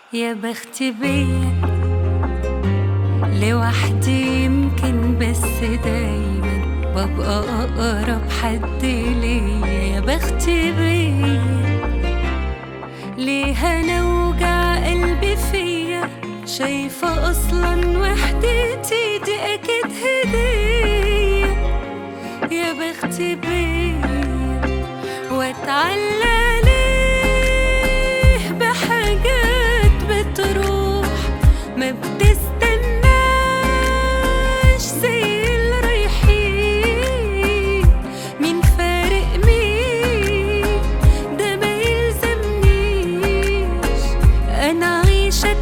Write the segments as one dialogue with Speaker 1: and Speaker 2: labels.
Speaker 1: يا بختي بيا لوحدي يمكن بس دايما ببقى أقرب حد ليا يا بختي بيا ليه أنا وجع قلبي فيا شايفة أصلا وحدتي دي أكيد هدية يا بختي بيا واتعلى ليه بحاجات بتروح ما بتستناش زي الرايحين مين فارق مين ده ما يلزمنيش انا عايشة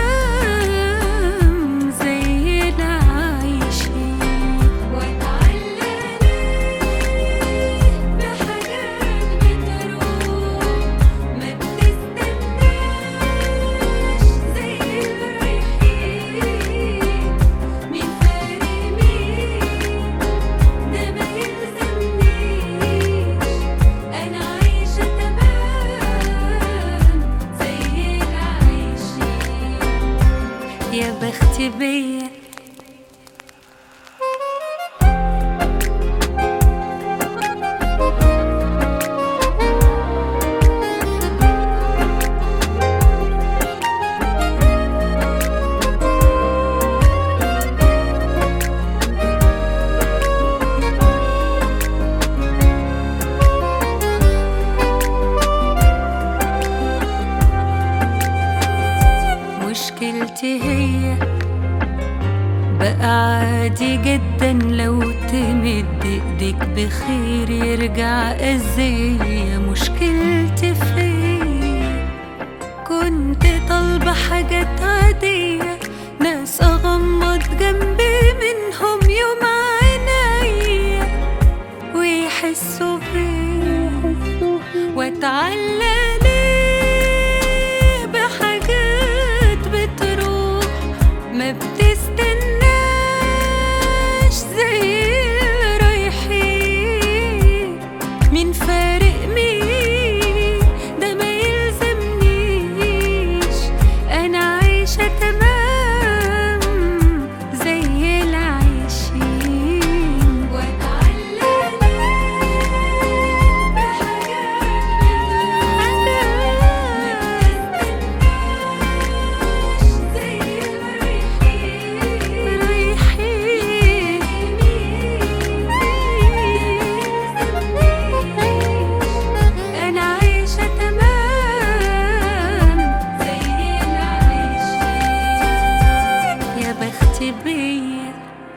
Speaker 1: تمام زي العايشين واتعلى ليه بحاجات بتروح ما بتستناش زي الرايحين مين فارق مين ده ما يلزمنيش انا عايشة تمام زي العايشين يا بختي بيا مشكلتي هي بقى عادي جدا لو تمد ايديك بخير يرجع اذية مشكلتي فيا كنت طالبة حاجات عادية ناس اغمض جنبي منهم يوم عينيا ويحسوا بيا واتعلى ليه بحاجات بتروح ما بتستناش زي الرايحين مين فارق مين ده ما يلزمنيش انا عايشة تمام زي العايشين واتعلى ليه بحاجات أنا عايشة تمام زي العايشين يا بختي بيا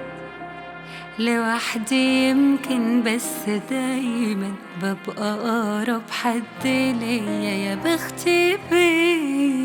Speaker 1: لوحدي يمكن بس دايما ببقى أقرب حد ليا يا بختي بيا